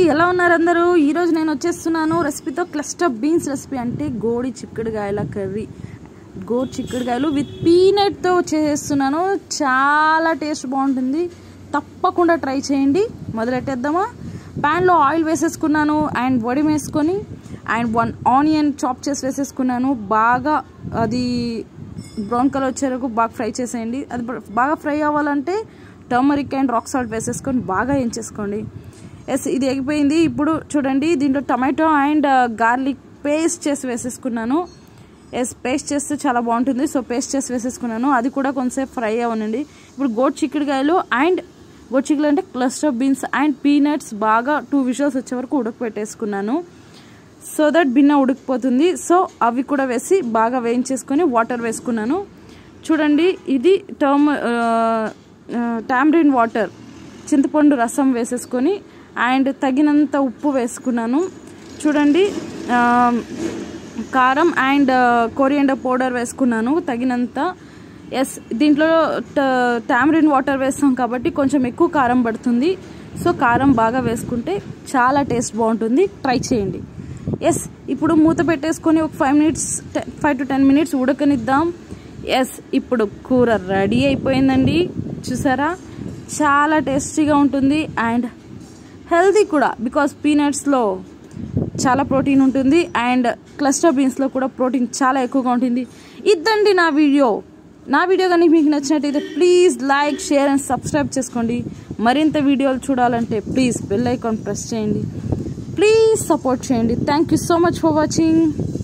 ఎలా ఉన్నారు అందరూ ఈరోజు నేను వచ్చేస్తున్నాను రెసిపీతో క్లస్టర్ బీన్స్ రెసిపీ అంటే గోడి చిక్కుడుగాయల కర్రీ గోడి చిక్కుడుగాయలు విత్ పీనట్తో చేస్తున్నాను చాలా టేస్ట్ బాగుంటుంది తప్పకుండా ట్రై చేయండి మొదలెట్టేద్దామా ప్యాన్లో ఆయిల్ వేసేసుకున్నాను అండ్ వడి వేసుకొని అండ్ వన్ ఆనియన్ చాప్ చేసి వేసేసుకున్నాను బాగా అది బ్రౌన్ కలర్ వచ్చే వరకు బాగా ఫ్రై చేసేయండి అది బాగా ఫ్రై అవ్వాలంటే టర్మరిక్ అండ్ రాక్ సాల్ట్ వేసేసుకొని బాగా వేయించేసుకోండి ఎస్ ఇది ఎగిపోయింది ఇప్పుడు చూడండి దీంట్లో టమాటో అండ్ గార్లిక్ పేస్ట్ చేసి వేసేసుకున్నాను ఎస్ పేస్ట్ చేస్తే చాలా బాగుంటుంది సో పేస్ట్ చేసి వేసేసుకున్నాను అది కూడా కొంచెంసేపు ఫ్రై అవ్వనండి ఇప్పుడు గోట్ చిక్కుడుకాయలు అండ్ గోట్ చిక్కుడు అంటే క్లస్టర్ బీన్స్ అండ్ పీనట్స్ బాగా టూ విషల్స్ వచ్చే వరకు ఉడకపెట్టేసుకున్నాను సో దట్ బిన్న ఉడికిపోతుంది సో అవి కూడా వేసి బాగా వేయించేసుకొని వాటర్ వేసుకున్నాను చూడండి ఇది టర్మ్ టామ్రిన్ వాటర్ చింతపండు రసం వేసేసుకొని అండ్ తగినంత ఉప్పు వేసుకున్నాను చూడండి కారం అండ్ కొరియండర్ పౌడర్ వేసుకున్నాను తగినంత ఎస్ దీంట్లో టామరిన్ వాటర్ వేస్తాం కాబట్టి కొంచెం ఎక్కువ కారం పడుతుంది సో కారం బాగా వేసుకుంటే చాలా టేస్ట్ బాగుంటుంది ట్రై చేయండి ఎస్ ఇప్పుడు మూత పెట్టేసుకొని ఒక five minutes five to ten minutes ఉడకనిద్దాం ఎస్ ఇప్పుడు కూర రెడీ అయిపోయిందండి చూసారా చాలా టేస్టీగా ఉంటుంది అండ్ హెల్తీ కూడా బికాస్ పీనట్స్లో చాలా ప్రోటీన్ ఉంటుంది అండ్ క్లస్టర్ బీన్స్లో కూడా ప్రోటీన్ చాలా ఎక్కువగా ఉంటుంది ఇద్దండి నా వీడియో నా వీడియో కానీ మీకు నచ్చినట్టయితే please like share and subscribe చేసుకోండి మరింత వీడియోలు చూడాలంటే ప్లీజ్ బెల్ ఐకాన్ ప్రెస్ చేయండి ప్లీజ్ సపోర్ట్ చేయండి thank you so much for watching